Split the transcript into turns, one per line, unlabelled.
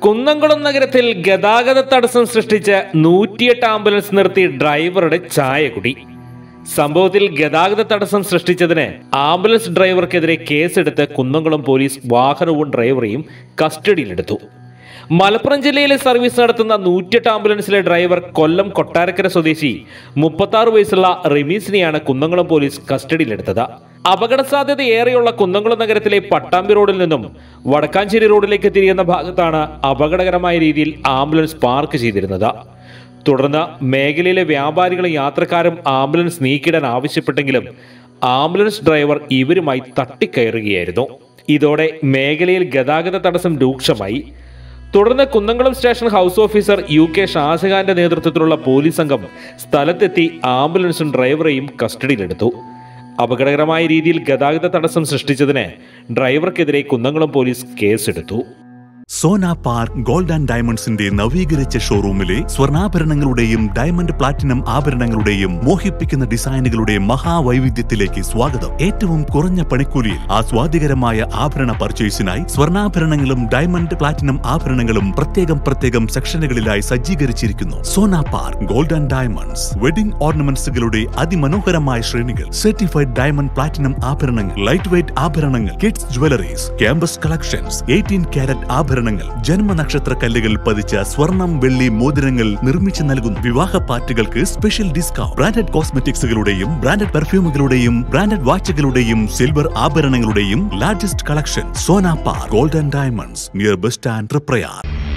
കുന്നംകുളം നഗരത്തിൽ ഗതാഗത തടസ്സം സൃഷ്ടിച്ച് നൂറ്റിയെട്ട് ആംബുലൻസ് നിർത്തി ഡ്രൈവറുടെ ചായകുടി സംഭവത്തിൽ ഗതാഗത തടസ്സം സൃഷ്ടിച്ചതിന് ആംബുലൻസ് ഡ്രൈവർക്കെതിരെ കേസെടുത്ത് കുന്നംകുളം പോലീസ് വാഹനവും ഡ്രൈവറെയും കസ്റ്റഡിയിലെടുത്തു മലപ്പുറം ജില്ലയിലെ സർവീസ് നടത്തുന്ന നൂറ്റെട്ട് ആംബുലൻസിലെ ഡ്രൈവർ കൊല്ലം കൊട്ടാരക്കര സ്വദേശി മുപ്പത്തി ആറ് വയസ്സുള്ള റിമീസിനെയാണ് കുന്നംകുളം പോലീസ് കസ്റ്റഡിയിലെടുത്തത് അപകട സാധ്യത ഏറെയുള്ള കുന്നംകുളം നഗരത്തിലെ പട്ടാമ്പി റോഡിൽ നിന്നും വടക്കാഞ്ചേരി റോഡിലേക്ക് തിരിയുന്ന ഭാഗത്താണ് അപകടകരമായ രീതിയിൽ ആംബുലൻസ് പാർക്ക് ചെയ്തിരുന്നത് തുടർന്ന് മേഖലയിലെ വ്യാപാരികളും യാത്രക്കാരും ആംബുലൻസ് നീക്കിടാൻ ആവശ്യപ്പെട്ടെങ്കിലും ആംബുലൻസ് ഡ്രൈവർ ഇവരുമായി തട്ടിക്കയറുകയായിരുന്നു ഇതോടെ മേഖലയിൽ ഗതാഗത തടസ്സം രൂക്ഷമായി തുടർന്ന് Kunnamkulam station house officer U K ഷാജഹാന്റെ നേതൃത്വത്തിലുള്ള പോലീസ് സംഘം സ്ഥലത്തെത്തി ആംബുലൻസും ഡ്രൈവറെയും കസ്റ്റഡിയിലെടുത്തു അപകടകരമായ രീതിയിൽ ഗതാഗത തടസ്സം സൃഷ്ടിച്ചതിന് ഡ്രൈവർക്കെതിരെ കുന്നംകുളം പോലീസ് കേസെടുത്തു
സോന പാർക്ക് ഗോൾഡ് ആൻഡ് ഡയമണ്ട്സിന്റെ നവീകരിച്ച ഷോറൂമിലെ സ്വർണ്ണാഭരണങ്ങളുടെയും ഡയമണ്ട് പ്ലാറ്റിനം ആഭരണങ്ങളുടെയും മോഹിപ്പിക്കുന്ന ഡിസൈനുകളുടെയും മഹാവൈവിധ്യത്തിലേക്ക് സ്വാഗതം ഏറ്റവും കുറഞ്ഞ പണിക്കൂലിയിൽ ആസ്വാദികരമായ ആഭരണ പർച്ചേസിനായി സ്വർണ്ണാഭരണങ്ങളും ഡയമണ്ട് പ്ലാറ്റിനം ആഭരണങ്ങളും പ്രത്യേകം പ്രത്യേകം സെക്ഷനുകളിലായി സജ്ജീകരിച്ചിരിക്കുന്നു Sona park gold and diamonds wedding ഓർണമെന്റ്സുകളുടെ അതിമനോഹരമായ ശ്രേണികൾ സർട്ടിഫൈഡ് ഡയമണ്ട് പ്ലാറ്റിനം ആഭരണങ്ങൾ ലൈറ്റ് വെയ്റ്റ് ആഭരണങ്ങൾ kids jewelleries campus collections eighteen carat ആഭരണങ്ങൾ ജന്മനക്ഷത്ര കല്ലുകൾ പതിച്ച സ്വർണം വെള്ളി മോതിരങ്ങൾ നിർമ്മിച്ചു നൽകുന്നു വിവാഹ പാർട്ടികൾക്ക് സ്പെഷ്യൽ ഡിസ്കൗണ്ട് ബ്രാൻഡഡ് കോസ്മെറ്റിക്സുകളുടെയും ബ്രാൻഡഡ് പെർഫ്യൂമുകളുടെയും ബ്രാൻഡഡ് വാച്ചുകളുടെയും സിൽവർ ആഭരണങ്ങളുടെയും largest collection Sona park gold and diamonds near bus stand Triprayar